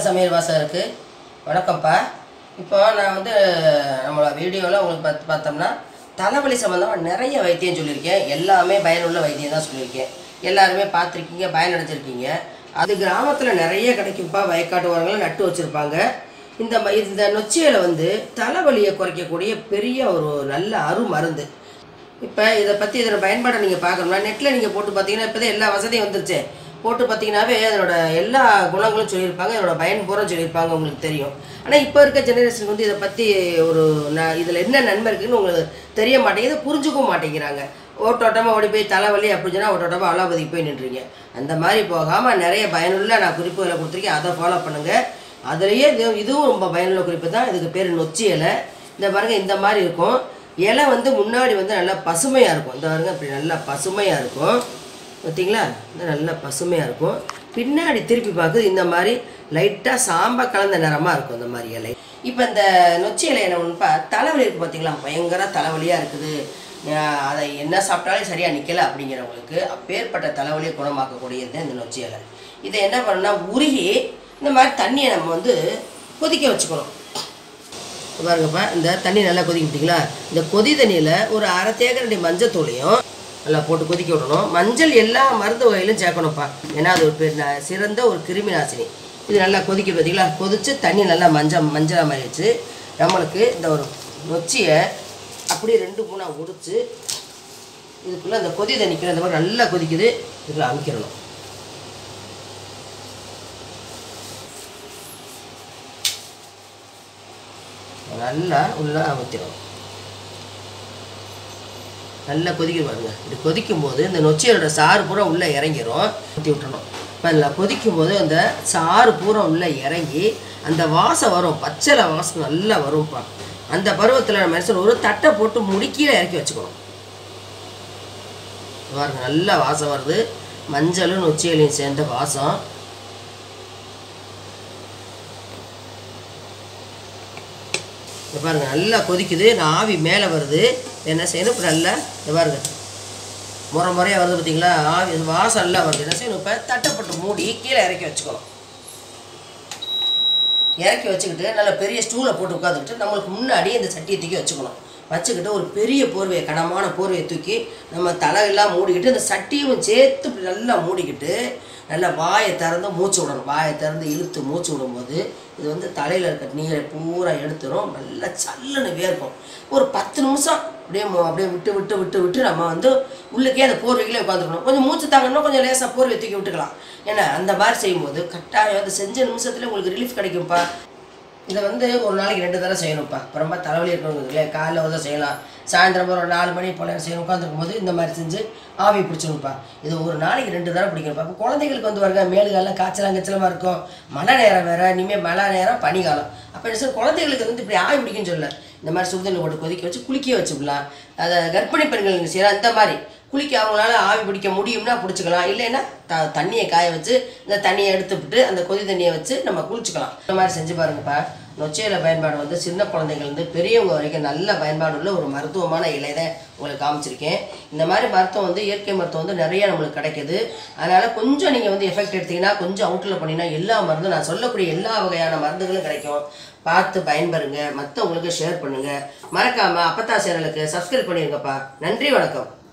சமையல் வாசம் இருக்குது வணக்கம்ப்பா இப்போ நான் வந்து நம்மளோட வீடியோவில் உங்களுக்கு பார்த்து பார்த்தோம்னா தலைவலி சம்மந்தமாக நிறைய வைத்தியம் சொல்லியிருக்கேன் எல்லாமே பயனுள்ள வைத்தியம் தான் சொல்லியிருக்கேன் எல்லாருமே பார்த்துருக்கீங்க பயனடைஞ்சிருக்கீங்க அது கிராமத்தில் நிறைய கிடைக்கும்ப்பா வயக்காட்டு ஓரங்களில் நட்டு வச்சுருப்பாங்க இந்த ம- இந்த நொச்சியில வந்து தலைவலியை குறைக்கக்கூடிய பெரிய ஒரு நல்ல அருமருந்து இப்போ இதை பற்றி இதோட பயன்பாட்டை நீங்கள் பார்க்கணும்னா நெட்டில் நீங்கள் போட்டு பார்த்தீங்கன்னா இப்போ எல்லா வசதியும் வந்துருச்சு போட்டு பார்த்தீங்கன்னாவே அதனோட எல்லா குணங்களும் சொல்லியிருப்பாங்க இதோட பயன் பூரா சொல்லியிருப்பாங்க உங்களுக்கு தெரியும் ஆனால் இப்போ இருக்க ஜெனரேஷனுக்கு வந்து இதை பற்றி ஒரு ந இதில் என்ன நன்மை இருக்குன்னு உங்களுக்கு தெரிய மாட்டேங்குது புரிஞ்சுக்கவும் மாட்டேங்கிறாங்க ஓட்டோட்டமாக ஓடி போய் தலைவலி அப்படின்னு சொன்னால் ஓட்டோட்டமாக அலாபதிக்கு போய் நின்றீங்க அந்த மாதிரி போகாமல் நிறைய பயனுள்ள நான் குறிப்புகளை கொடுத்துருக்கேன் அதை ஃபாலோ பண்ணுங்கள் அதுலேயே இது இதுவும் ரொம்ப பயனுள்ள குறிப்பு தான் இதுக்கு பேர் நொச்சி இலை இந்த பாருங்க இந்த மாதிரி இருக்கும் இலை வந்து முன்னாடி வந்து நல்லா பசுமையாக இருக்கும் இந்த பாருங்க இப்படி நல்லா பசுமையாக இருக்கும் பார்த்தீங்களா இந்த நல்லா பசுமையாக இருக்கும் பின்னாடி திருப்பி பார்க்குது இந்த மாதிரி லைட்டாக சாம்ப கலந்த நிறமாக இருக்கும் இந்த மாதிரி இலை இப்போ இந்த நொச்சி இலை என்ன ஒன்றுப்பா தலைவலி இருக்குது பார்த்தீங்களா பயங்கர தலைவலியாக இருக்குது அஹ் அதை என்ன சாப்பிட்டாலும் சரியாக நிற்கல அப்படிங்கிறவங்களுக்கு அப்பேற்பட்ட தலைவலியை குணமாக்கக்கூடியது இந்த நொச்சி இலை இதை என்ன பண்ணணும்னா உருகி இந்த மாதிரி தண்ணியை நம்ம வந்து கொதிக்க வச்சுக்கணும் இப்ப பாருங்கப்பா இந்த தண்ணி நல்லா கொதிக்க விட்டீங்களா இந்த கொதி தண்ணியில் ஒரு அரை தேக்கரண்டி மஞ்சத்தூளையும் நல்லா போட்டு கொதிக்க விடணும் மஞ்சள் எல்லா மருந்து வகையிலும் சேர்க்கணும்ப்பா ஏன்னா அது ஒரு பெரிய ந- சிறந்த ஒரு கிருமி நாசினி இது நல்லா கொதிக்க பார்த்தீங்களா கொதித்து தண்ணி நல்லா மஞ்சள் மஞ்சளாக மாதிரி வச்சு நம்மளுக்கு இந்த ஒரு நொச்சியை அப்படியே ரெண்டு மூணாக உடிச்சு இதுக்குள்ளே அந்த கொதி தண்ணிக்குள்ள இந்த மாதிரி நல்லா கொதிக்குது இதுக்குள்ள அமுக்கிடணும் நல்லா உள்ள ஊற்றிடும் நல்லா கொதிக்க பாருங்க இப்படி கொதிக்கும் போது இந்த நொச்சியோட சாறு பூரா உள்ளே இறங்கிரும் ஊற்றி விட்டுறணும் இப்போ அதில் கொதிக்கும் போது அந்த சாறு பூரா உள்ளே இறங்கி அந்த வாசம் வரும் பச்சளை வாசம் நல்லா வரும்ப்பா அந்த பருவத்தில் நம்ம என்ன செய்யணும், ஒரு தட்டை போட்டு முடுக்கியில் இறக்கி வச்சுக்கணும் பாருங்க நல்லா வாசம் வருது மஞ்சளும் நொச்சி இலையும் சேர்ந்த வாசம் இங்க பாருங்க நல்லா கொதிக்குது இந்த ஆவி மேலே வருது என்ன செய்யணும் இப்போ நல்லா இந்த பாருங்க முறை முறையாக வருது பார்த்தீங்களா ஆவி இந்த வாசம் நல்லா வருது என்ன செய்யணும் இப்போ தட்டப்பட்டு மூடி கீழே இறக்கி வச்சுக்கணும் இறக்கி வச்சுக்கிட்டு நல்ல பெரிய ஸ்டூலை போட்டு உட்காந்துக்கிட்டு நம்மளுக்கு முன்னாடி இந்த சட்டியை தூக்கி வச்சுக்கணும் வச்சுக்கிட்டு ஒரு பெரிய போர்வையை கனமான போர்வையை தூக்கி நம்ம தலையெல்லாம் மூடிக்கிட்டு இந்த சட்டியும் சேர்த்து இப்படி நல்லா மூடிக்கிட்டு நல்லா வாயை திறந்து மூச்சு விடணும் வாயை திறந்து இழுத்து மூச்சு விடும்போது இது வந்து தலையில் இருக்க நீரை பூரா எடுத்துரும் நல்லா சல்லுன்னு வேர்க்கும் ஒரு பத்து நிமிஷம் அப்படியே மு- அப்படியே விட்டு விட்டு விட்டு விட்டு நம்ம வந்து உள்ளுக்கே அந்த போர்வைகளே உட்காந்துக்கணும் கொஞ்சம் மூச்சு தாங்கணும் கொஞ்சம் லேசாக போர்வை தூக்கி விட்டுக்கலாம் ஏன்னா அந்த மாதிரி செய்யும்போது கட்டாயம் அந்த செஞ்ச நிமிஷத்துல உங்களுக்கு ரிலீஃப் கிடைக்கும்ப்பா இதை வந்து ஒரு நாளைக்கு ரெண்டு தடவை செய்யணும்ப்பா இப்போ ரொம்ப தலைவலி இருக்கணும் இல்லையா காலைல ஒரு தடவை செய்யலாம் சாயந்தரம் ஒரு நாலு மணி போல செய்யணும் உட்காந்துருக்கும் போது இந்த மாதிரி செஞ்சு ஆவி பிடிச்சிருப்பா இது ஒரு நாளைக்கு ரெண்டு தடவை பிடிக்கணும்ப்பா இப்போ குழந்தைகளுக்கு வந்து வருங்க மேலுகாலம் காய்ச்சலாம் கச்சலமாக இருக்கும் மழை நேரம் வேறு இனிமேல் மழை நேரம் பனிக்காலம் அப்போ என்ன செய்யணும், குழந்தைகளுக்கு வந்து இப்படி ஆவி பிடிக்குன்னு சொல்லல இந்த மாதிரி சுடுதண்ணி போட்டு கொதிக்க வச்சு குளிக்க வச்சுக்கலாம் அதை கர்ப்பிணி பெண்கள் நீங்க செய்யலாம் இந்த மாதிரி குளிக்க அவங்களால ஆவி பிடிக்க முடியும்னா பிடிச்சிக்கலாம் இல்லைன்னா த தண்ணியை காய வச்சு இந்த தண்ணியை எடுத்துவிட்டு அந்த கொதி தண்ணியை வச்சு நம்ம குளிச்சுக்கலாம் இந்த மாதிரி செஞ்சு பாருங்கப்பா நொச்சையில பயன்பாடு வந்து சின்ன குழந்தைங்கள்லேருந்து பெரியவங்க வரைக்கும் நல்ல பயன்பாடு உள்ள ஒரு மருத்துவமான இலை தான் உங்களுக்கு காமிச்சிருக்கேன் இந்த மாதிரி மருத்துவம் வந்து இயற்கை மருத்துவம் வந்து நிறைய நம்மளுக்கு கிடைக்குது அதனால் கொஞ்சம் நீங்கள் வந்து எஃபெக்ட் எடுத்தீங்கன்னா கொஞ்சம் அவுட்டில் பண்ணிங்கன்னா எல்லா மருந்தும் நான் சொல்லக்கூடிய எல்லா வகையான மருந்துகளும் கிடைக்கும் பார்த்து பயன்பெறுங்க மற்றவங்களுக்கு ஷேர் பண்ணுங்கள் மறக்காமல் அப்பத்தா சேனலுக்கு சப்ஸ்கிரைப் பண்ணிருங்கப்பா நன்றி வணக்கம்